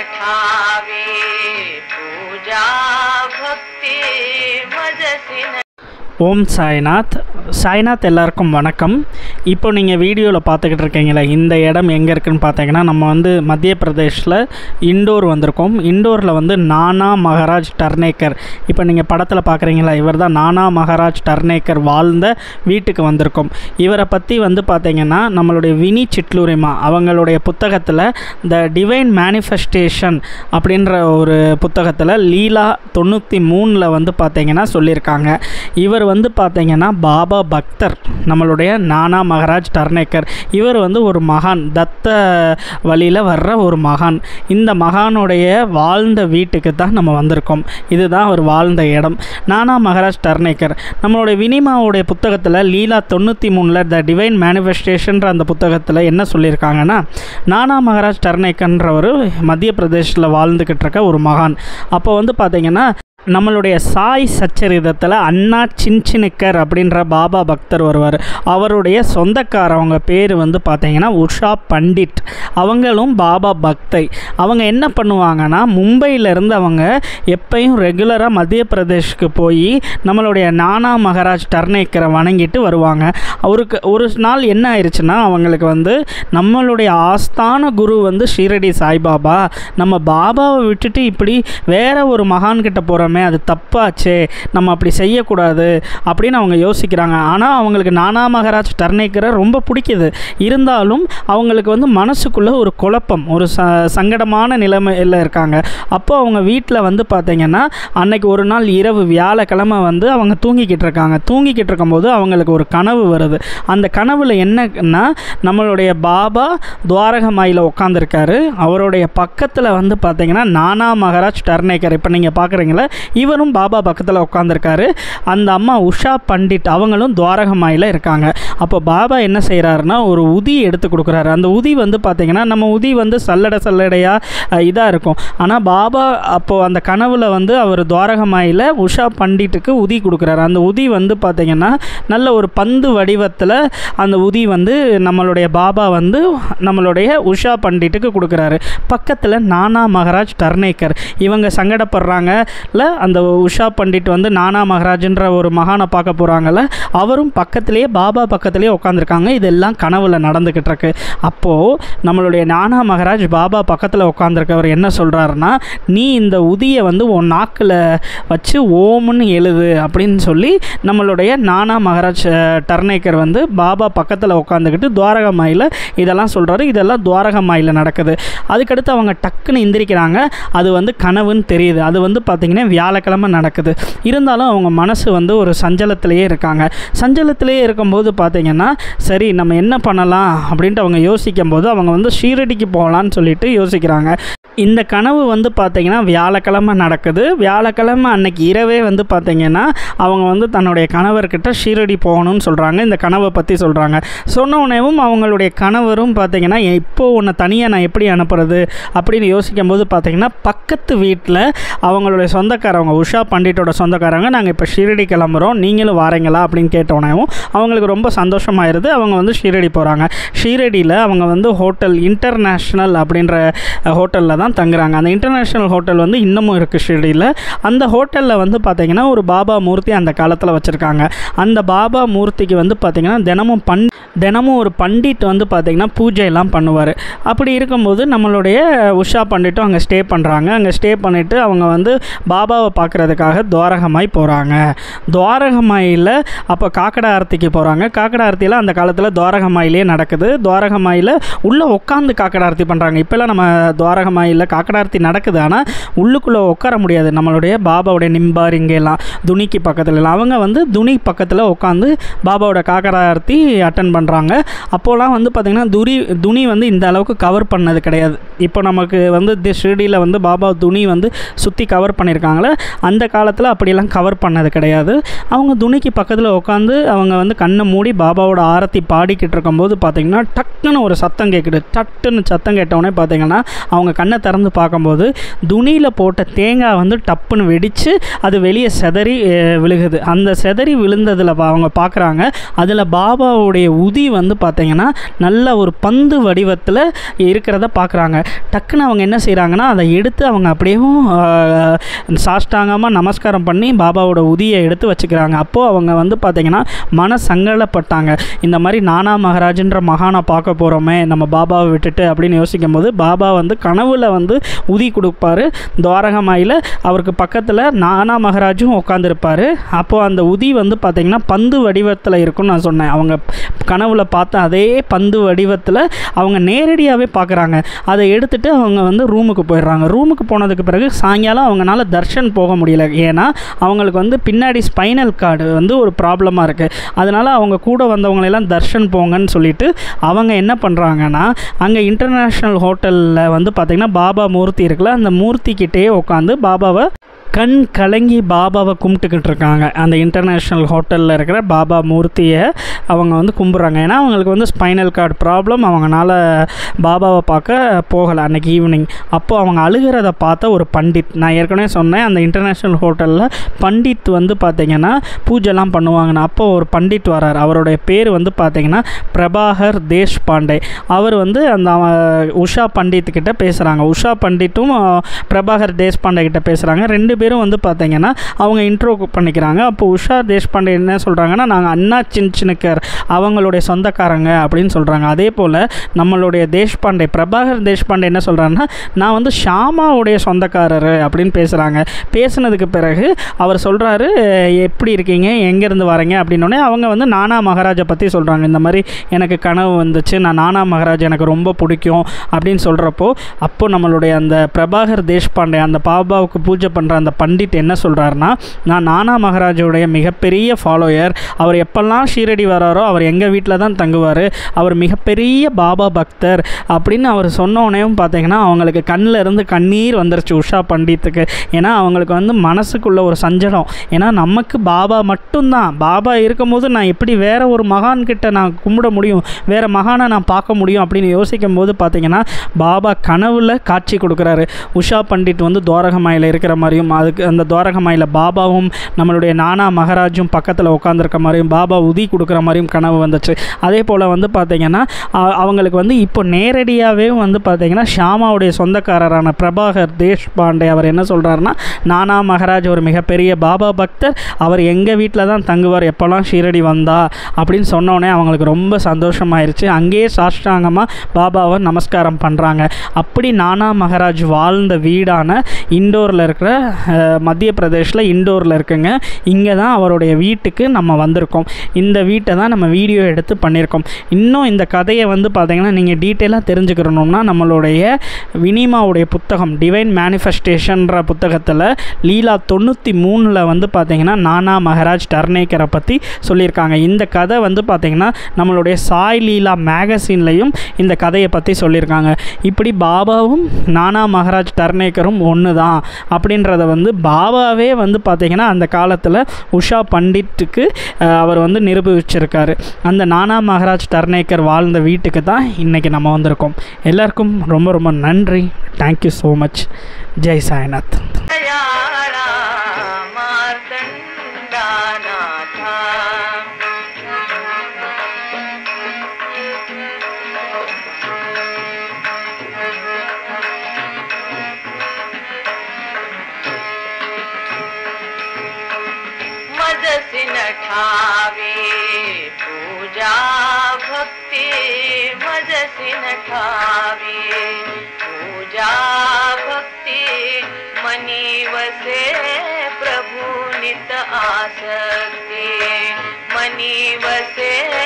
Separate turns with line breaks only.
ठावे पूजा भक्ती मजसिन
ஓம் சாய்நாத் சாய்நாத் எல்லாருக்கும் வணக்கம் இப்போ நீங்கள் வீடியோவில் பார்த்துக்கிட்டு இருக்கீங்களே இந்த இடம் எங்கே இருக்குன்னு பார்த்தீங்கன்னா நம்ம வந்து மத்திய பிரதேஷில் இண்டோர் வந்திருக்கோம் இண்டோரில் வந்து நானா மகாராஜ் டர்னேக்கர் இப்போ நீங்கள் படத்தில் பார்க்குறீங்களா இவர் தான் நானா மகாராஜ் டர்னேக்கர் வாழ்ந்த வீட்டுக்கு வந்திருக்கோம் இவரை பற்றி வந்து பார்த்தீங்கன்னா நம்மளுடைய வினி சிட்லூரிமா அவங்களுடைய புத்தகத்தில் த டிவைன் மேனிஃபெஸ்டேஷன் அப்படின்ற ஒரு புத்தகத்தில் லீலா தொண்ணூற்றி மூணில் வந்து பார்த்தீங்கன்னா சொல்லியிருக்காங்க இவர் வந்து பார்த்தீங்கன்னா பாபா பக்தர் நம்மளுடைய நானா மகாராஜ் டர்னேக்கர் இவர் வந்து ஒரு மகான் தத்த வழியில் வர்ற ஒரு மகான் இந்த மகானுடைய வாழ்ந்த வீட்டுக்கு தான் நம்ம வந்திருக்கோம் இதுதான் அவர் வாழ்ந்த இடம் நானா மகாராஜ் டர்னேக்கர் நம்மளுடைய வினிமாவுடைய புத்தகத்தில் லீலா தொண்ணூற்றி மூணில் த டிவைன் மேனிஃபெஸ்டேஷன்ற அந்த புத்தகத்தில் என்ன சொல்லியிருக்காங்கன்னா நானா மகாராஜ் டர்னேக்கர்ன்றவர் மத்திய பிரதேஷில் வாழ்ந்துக்கிட்டு இருக்க ஒரு மகான் அப்போ வந்து பார்த்தீங்கன்னா நம்மளுடைய சாய் சச்சரிதத்தில் அண்ணா சின்சினுக்கர் அப்படின்ற பாபா பக்தர் வருவார் அவருடைய சொந்தக்காரவங்க பேர் வந்து பார்த்தீங்கன்னா உஷா பண்டிட் அவங்களும் பாபா பக்தை அவங்க என்ன பண்ணுவாங்கன்னா மும்பையிலேருந்து அவங்க எப்பயும் ரெகுலராக மத்திய பிரதேஷ்க்கு போய் நம்மளுடைய நானா மகாராஜ் டர்னேக்கரை வணங்கிட்டு வருவாங்க அவருக்கு ஒரு நாள் என்ன ஆயிடுச்சுன்னா அவங்களுக்கு வந்து நம்மளுடைய ஆஸ்தான குரு வந்து ஷீரடி சாய்பாபா நம்ம பாபாவை விட்டுட்டு இப்படி வேற ஒரு மகான்கிட்ட போகிறோமே அது தப்பாச்சே நம்ம அப்படி செய்யக்கூடாது அப்படின்னு அவங்க யோசிக்கிறாங்க ஆனால் அவங்களுக்கு நானா மகாராஜ் டர்னேக்கரை ரொம்ப பிடிக்குது இருந்தாலும் அவங்களுக்கு வந்து மனசுக்குள்ளே ஒரு குழப்பம் ஒரு ச சங்கடமான நிலைமையில் இருக்காங்க அப்போ அவங்க வீட்டில் வந்து பார்த்தீங்கன்னா அன்னைக்கு ஒரு நாள் இரவு வியாழக்கிழமை வந்து அவங்க தூங்கிக்கிட்டு இருக்காங்க தூங்கிக்கிட்டு இருக்கும்போது அவங்களுக்கு ஒரு கனவு வருது அந்த கனவில் என்னன்னா நம்மளுடைய பாபா துவாரகமாயில் உட்காந்துருக்காரு அவருடைய பக்கத்தில் வந்து பார்த்தீங்கன்னா நானா மகாராஜ் டர்னேக்கர் இப்போ நீங்கள் பார்க்குறீங்களா இவரும் பாபா பக்கத்தில் உட்காந்துருக்காரு அந்த அம்மா உஷா பண்டிட் அவங்களும் துவாரகமாயில் இருக்காங்க அப்போ பாபா என்ன செய்கிறாருன்னா ஒரு உதி எடுத்து கொடுக்குறாரு அந்த உதி வந்து பார்த்தீங்கன்னா நம்ம உதி வந்து சல்லடை சல்லடையாக இதாக இருக்கும் ஆனால் பாபா அப்போது அந்த கனவில் வந்து அவர் துவாரகமாயில் உஷா பண்டிட்டுக்கு உதி கொடுக்குறாரு அந்த உதி வந்து பார்த்தீங்கன்னா நல்ல ஒரு பந்து வடிவத்தில் அந்த உதி வந்து நம்மளுடைய பாபா வந்து நம்மளுடைய உஷா பண்டிட்டுக்கு கொடுக்குறாரு பக்கத்தில் நானா மகாராஜ் டர்னேக்கர் இவங்க சங்கடப்படுறாங்கல்ல அந்த உஷா பண்டிட் வந்து நானா மகாராஜ்ன்ற ஒரு மகானை பார்க்க போகிறாங்கல்ல அவரும் பக்கத்திலேயே பாபா பக்கத்திலேயே உட்காந்துருக்காங்க இதெல்லாம் கனவுல நடந்துக்கிட்டு இருக்கு அப்போது நம்மளுடைய நானா மகாராஜ் பாபா பக்கத்தில் உட்காந்துருக்கவர் என்ன சொல்கிறாருன்னா நீ இந்த உதியை வந்து உன் நாக்கில் வச்சு ஓம்னு எழுது அப்படின்னு சொல்லி நம்மளுடைய நானா மகாராஜ் அஹ், டர்னேக்கர் வந்து பாபா பக்கத்தில் உட்காந்துக்கிட்டு துவாரகமாயில் இதெல்லாம் சொல்கிறாரு இதெல்லாம் துவாரகமாயில் நடக்குது அதுக்கடுத்து அவங்க டக்குன்னு எந்திரிக்கிறாங்க அது வந்து கனவுன்னு தெரியுது அது வந்து பார்த்திங்கன்னா வியாழக்கிழமை நடக்குது இருந்தாலும் அவங்க மனசு வந்து ஒரு சஞ்சலத்திலேயே இருக்காங்க சஞ்சலத்திலேயே இருக்கும்போது பார்த்திங்கன்னா சரி நம்ம என்ன பண்ணலாம் அப்படின்ட்டு அவங்க யோசிக்கும் போது அவங்க வந்து ஷீரடிக்கு போகலான்னு சொல்லிட்டு யோசிக்கிறாங்க இந்த கனவு வந்து பார்த்திங்கன்னா வியாழக்கிழமை நடக்குது வியாழக்கிழமை அன்னைக்கு இரவே வந்து பார்த்திங்கன்னா அவங்க வந்து தன்னுடைய கணவர்கிட்ட ஷீரடி போகணும்னு சொல்கிறாங்க இந்த கனவை பற்றி சொல்கிறாங்க சொன்ன உடனேவும் அவங்களுடைய கணவரும் பார்த்திங்கன்னா இப்போ உன்னை தனியாக நான் எப்படி அனுப்புறது அப்படின்னு யோசிக்கும் போது பார்த்திங்கன்னா பக்கத்து வீட்டில் அவங்களுடைய சொந்தக்காரவங்க உஷா பண்டிட்டோட சொந்தக்காரங்க நாங்கள் இப்போ ஷீரடி கிளம்புறோம் நீங்களும் வாரீங்களா அப்படின்னு கேட்டோடனேவும் அவங்களுக்கு ரொம்ப சந்தோஷமாயிருது அவங்க வந்து ஷீரடி போகிறாங்க ஷீரடியில் அவங்க வந்து ஹோட்டல் இன்டர்நேஷ்னல் அப்படின்ற ஹோட்டலில் தான் தங்குறாங்க அந்த இன்டர்நேஷ்னல் ஹோட்டல் வந்து இன்னமும் இருக்குது ஷீரடியில் அந்த ஹோட்டலில் வந்து பார்த்திங்கன்னா ஒரு பாபா மூர்த்தி அந்த காலத்தில் வச்சுருக்காங்க அந்த பாபா மூர்த்திக்கு வந்து பார்த்திங்கன்னா தினமும் பண் தினமும் ஒரு பண்டிட் வந்து பார்த்திங்கன்னா பூஜையெல்லாம் பண்ணுவார் அப்படி இருக்கும்போது நம்மளுடைய உஷா பண்டிட்டும் அங்கே ஸ்டே பண்ணுறாங்க அங்கே ஸ்டே பண்ணிவிட்டு அவங்க வந்து பாபாவை பார்க்குறதுக்காக துவாரகமாய் போகிறாங்க துவாரகமாயில் அப்போ காக்கடா ஆரத்திக்கு போகிறாங்க காக்கடா ஆரத்தியில் அந்த காலத்தில் துவாரகமாயிலே நடக்குது துவாரகமாயில் உள்ளே உட்காந்து காக்கடா ஆரத்தி பண்ணுறாங்க இப்போல்லாம் நம்ம துவாரகமாயில் காக்கடா ஆரத்தி நடக்குது ஆனால் உள்ளுக்குள்ளே உட்கார முடியாது நம்மளுடைய பாபாவுடைய நிம்பார் இங்கெல்லாம் துணிக்கு பக்கத்துல எல்லாம் அவங்க வந்து துணி பக்கத்தில் உட்காந்து பாபாவோட காக்கடா ஆரத்தி அட்டன் பண்ணுறாங்க அப்போலாம் வந்து பார்த்திங்கன்னா துரி துணி வந்து இந்த அளவுக்கு கவர் பண்ணது கிடையாது இப்போ நமக்கு வந்து தி ஷிரடியில் வந்து பாபா துணி வந்து சுற்றி கவர் பண்ணியிருக்காங்களே அந்த காலத்தில் அப்படியெல்லாம் கவர் பண்ணது கிடையாது அவங்க துணிக்கு பக்கத்தில் உட்காந்து அவங்க வந்து கண்ணை மூடி பாபாவோட ஆரத்தி பாடிக்கிட்டு இருக்கும்போது பார்த்திங்கன்னா டக்குன்னு ஒரு சத்தம் கேட்குது டட்டுன்னு சத்தம் கேட்டவுடனே பார்த்திங்கன்னா அவங்க கண்ணை திறந்து பார்க்கும்போது துணியில் போட்ட தேங்காய் வந்து டப்புன்னு வெடித்து அது வெளியே செதறி அஹ், விழுகுது அந்த செதறி விழுந்ததில் அவங்க பார்க்குறாங்க அதில் பாபாவுடைய உதி வந்து பார்த்தீங்கன்னா நல்ல ஒரு பந்து வடிவத்தில் இருக்கிறத பார்க்குறாங்க டக்குன்னு அவங்க என்ன செய்கிறாங்கன்னா அதை எடுத்து அவங்க அப்படியேவும் ஆஹ், சாஷ்டாங்கமாக நமஸ்காரம் பண்ணி பாபாவோட உதியை எடுத்து வச்சுக்கிறாங்க அப்போது அவங்க வந்து பார்த்திங்கன்னா மன சங்கடப்பட்டாங்க இந்த மாதிரி நானா மகாராஜன்ற மகானை பார்க்க போகிறோமே நம்ம பாபாவை விட்டுட்டு அப்படின்னு யோசிக்கும் போது பாபா வந்து கனவுல வந்து உதி கொடுப்பாரு துவாரகமாயில் அவருக்கு பக்கத்தில் நானா மகாராஜும் உட்காந்துருப்பார் அப்போது அந்த உதி வந்து பார்த்திங்கன்னா பந்து வடிவத்தில் இருக்கும்னு நான் சொன்னேன் அவங்க கனவுல பார்த்த அதே பந்து வடிவத்தில் அவங்க நேரடியாகவே பார்க்குறாங்க அதை எடுத்துட்டு அவங்க வந்து ரூமுக்கு போயிடுறாங்க ரூமுக்கு போனதுக்கு பிறகு சாயங்காலம் அவங்களால தர்ஷன் போக முடியல ஏன்னா அவங்களுக்கு வந்து பின்னாடி ஸ்பைனல் கார்டு வந்து ஒரு ப்ராப்ளமாக இருக்குது அதனால் அவங்க கூட வந்தவங்களெல்லாம் தர்ஷன் போங்கன்னு சொல்லிட்டு அவங்க என்ன பண்ணுறாங்கன்னா அங்கே இன்டர்நேஷ்னல் ஹோட்டலில் வந்து பார்த்திங்கன்னா பாபா மூர்த்தி இருக்குல்ல அந்த மூர்த்தி கிட்டேயே உட்காந்து பாபாவை கண் கலங்கி பாபாவை கும்பிட்டுக்கிட்டு இருக்காங்க அந்த இன்டர்நேஷ்னல் ஹோட்டலில் இருக்கிற பாபா மூர்த்தியை அவங்க வந்து கும்பிட்றாங்க ஏன்னா அவங்களுக்கு வந்து ஸ்பைனல் கார்டு ப்ராப்ளம் அவங்களால பாபாவை பார்க்க போகலை அன்றைக்கி ஈவினிங் அப்போது அவங்க அழுகிறத பார்த்த ஒரு பண்டித் நான் ஏற்கனவே சொன்னேன் அந்த இன்டர்நேஷ்னல் ஹோட்டலில் பண்டித் வந்து பார்த்திங்கன்னா பூஜைலாம் பண்ணுவாங்கன்னு அப்போ ஒரு பண்டிட் வரார் அவருடைய பேர் வந்து பார்த்திங்கன்னா பிரபாகர் தேஷ்பாண்டே அவர் வந்து அந்த அவ- உஷா பண்டித் கிட்ட பேசுகிறாங்க உஷா பண்டிட்டும் அஹ், பிரபாகர் தேஷ்பாண்டே கிட்ட பேசுகிறாங்க ரெண்டு பேரும் வந்து பார்த்தீங்கன்னா அவங்க இன்ட்ரோ பண்ணிக்கிறாங்க அப்போ உஷா தேஷ்பாண்டே என்ன சொல்கிறாங்கன்னா நாங்கள் அண்ணா சின்சினுக்கர் அவங்களுடைய சொந்தக்காரங்க அப்படின்னு சொல்கிறாங்க அதே போல் நம்மளுடைய தேஷ்பாண்டே பிரபாகர் தேஷ்பாண்டே என்ன சொல்கிறாருன்னா நான் வந்து ஷாமாவுடைய சொந்தக்காரர் அப்படின்னு பேசுகிறாங்க பேசுனதுக்கு பிறகு அவர் சொல்கிறாரு எப்படி இருக்கீங்க எங்கேருந்து வரீங்க அப்படின்னோடனே அவங்க வந்து நானா மகாராஜை பற்றி சொல்கிறாங்க இந்த மாதிரி எனக்கு கனவு வந்துச்சு நான் நானா மகாராஜ் எனக்கு ரொம்ப பிடிக்கும் அப்படின்னு சொல்கிறப்போ அப்போ நம்மளுடைய அந்த பிரபாகர் தேஷ்பாண்டே அந்த பாபாவுக்கு பூஜை பண்ணுற அந்த பண்டிட் என்ன சொல்கிறாருன்னா நான் நானா மகாராஜோடைய மிகப்பெரிய ஃபாலோயர் அவர் எப்பெல்லாம் ஷீரடி வராரோ அவர் எங்கள் வீட்டில் தான் தங்குவார் அவர் மிகப்பெரிய பாபா பக்தர் அப்படின்னு அவர் சொன்னோடனேயும் பார்த்தீங்கன்னா அவங்களுக்கு கண்ணில் இருந்து கண்ணீர் வந்துருச்சு உஷா பண்டித்துக்கு ஏன்னா அவங்களுக்கு வந்து மனசுக்குள்ள ஒரு சஞ்சலம் ஏன்னா நமக்கு பாபா மட்டும்தான் பாபா இருக்கும்போது நான் எப்படி வேற ஒரு மகான் கிட்ட நான் கும்பிட முடியும் வேற மகானை நான் பார்க்க முடியும் அப்படின்னு யோசிக்கும் போது பார்த்தீங்கன்னா பாபா கனவுல காட்சி கொடுக்குறாரு உஷா பண்டிட் வந்து துவாரகமாயில் இருக்கிற மாதிரியும் அதுக்கு அந்த துவாரகமாயில் பாபாவும் நம்மளுடைய நானா மகாராஜும் பக்கத்தில் உட்காந்துருக்க மாதிரியும் பாபா உதி கொடுக்குற மாதிரியும் கனவு வந்துச்சு அதே போல் வந்து பார்த்தீங்கன்னா அ- அவங்களுக்கு வந்து இப்போ நேரடியாகவே வந்து பார்த்தீங்கன்னா ஷாமாவுடைய சொந்தக்காரரான பிரபாகர் தேஷ்பாண்டே அவர் என்ன சொல்கிறாருன்னா நானா மகாராஜ் ஒரு மிகப்பெரிய பாபா பக்தர் அவர் எங்கள் வீட்டில் தான் தங்குவார் எப்போல்லாம் ஷீரடி வந்தா அப்படின்னு சொன்னோடனே அவங்களுக்கு ரொம்ப சந்தோஷமாயிருச்சு அங்கேயே சாஷ்டாங்கமாக பாபாவை நமஸ்காரம் பண்ணுறாங்க அப்படி நானா மகாராஜ் வாழ்ந்த வீடான இண்டோரில் இருக்கிற அஹ், மத்திய பிரதேஷில் இண்டோரில் இருக்குங்க இங்கே தான் அவருடைய வீட்டுக்கு நம்ம வந்திருக்கோம் இந்த வீட்டை தான் நம்ம வீடியோ எடுத்து பண்ணியிருக்கோம் இன்னும் இந்த கதையை வந்து பார்த்தீங்கன்னா நீங்கள் டீட்டெயிலாக தெரிஞ்சுக்கிறணும்னா நம்மளுடைய வினிமாவுடைய புத்தகம் டிவைன் மேனிஃபெஸ்டேஷன்ற புத்தகத்தில் லீலா தொண்ணூற்றி மூணில் வந்து பார்த்தீங்கன்னா நானா மகாராஜ் டர்னேக்கரை பற்றி சொல்லியிருக்காங்க இந்த கதை வந்து பார்த்தீங்கன்னா நம்மளுடைய சாய் லீலா மேகசின்லையும் இந்த கதையை பற்றி சொல்லியிருக்காங்க இப்படி பாபாவும் நானா மகாராஜ் டர்னேக்கரும் ஒன்று தான் அப்படின்றத வந்து பாபாவே வந்து பார்த்தீங்கன்னா அந்த காலத்தில் உஷா பண்டிட்டுக்கு அஹ், அவர் வந்து நிரூபிச்சிருக்காரு அந்த நானா மகாராஜ் டர்னேக்கர் வாழ்ந்த வீட்டுக்கு தான் இன்றைக்கி நம்ம வந்திருக்கோம் எல்லாருக்கும் ரொம்ப ரொம்ப நன்றி thank you so much Jai Sainath
दयाळा मार्तण्डानाथा मजसी नठावे पूजा भक्ती मजसी नठावे पूजा भक्ती मनी वसे प्रभु नित आसक्ती मनी वसे